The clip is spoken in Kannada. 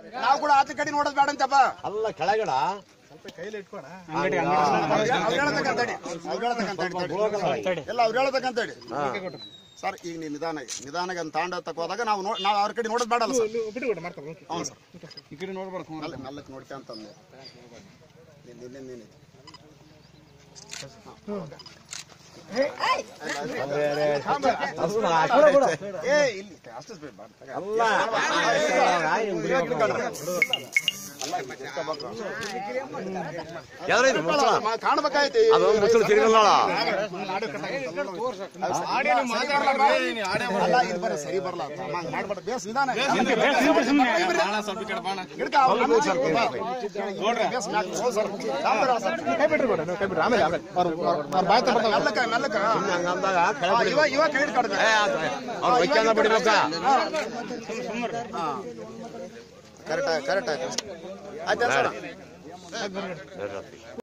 ನಾವು ಕೂಡ ಆತ ಕಡೆ ನೋಡೋದ್ ಬೇಡ ಅಂತಪ್ಪ ಅಲ್ಲ ಕೆಳಗಡ ಅವ್ರು ಹೇಳತಕ್ಕಂತ ತಡಿ. ಅವ್ರು ಹೇಳತಕ್ಕಂತ ತಡಿ, ತಡಿ. ಎಲ್ಲ ಅವ್ರು ಹೇಳತಕ್ಕಂತ ತಡಿ. ಸರ್ ಈಗ ನೀವು ನಿಧಾನ ನಿಧಾನಕ್ಕೆ ಅಂತ ತಾಂಡ ತಕ್ಕ ಹೋದಾಗ ನಾವು ನೋ- ನಾವು ಅವ್ರ ಕಡೆ ನೋಡೋದ್ ಬೇಡಲ್ಲ ಸರ್ ಹೌದು ಸರ್ ಈ ಕಡೆ ನೋಡ್ಬಾರ್ದು ಮೆಲ್ಲ ಮೆಲ್ಲಕ್ಕೆ ನೋಡ್ಕೊಂತಂದೆ ನಿನ್ನೆ ನಿನ್ನೆ ಏ ಇಲ್ಲಿ ಅಷ್ಟು ಬೇಡ ಅಲ್ಲ ಯಾವ್ದು ಮುಚ್ಚಳ ಕಾಣ್ಬೇಕಾಯ್ತು ಅದು ಮುಚ್ಚಳ ತಿರುಗಲ್ಲ ಅಲ್ಲ ಇದು ಬರ ಸರಿ ಬರಲ್ಲ ಹಂಗ್ ಮಾಡ್ಬೇಡ ಬೇಸ್ ನಿಧಾನ ಹಿಡ್ಕ ಅವ್ರು ಬೇಸ್ ಮ್ಯಾಕ್ ಹೋಗ್ ಸರ್. ಸಾಂಬಾರ್ ಸರ್. ಮೆಲ್ಲಕ, ಮೆಲ್ಲಕ. ಹಂಗಂದಾಗ ಆ, ಕೆಳಗೆ ಇವ ಇವ ಕೈ ಹಿಡ್ಕೊಡ್ಬೇಕು. ಅವ್ರು ವೈಕ್ಯಾನ ಬಿಡ್ಬೇಕಾ ಕರೆಕ್ಟ್ ಕರೆಕ್ಟ್ ಆಯ್ತು ಆಯ್ತಾ ಸರ್ ಬೇಡ.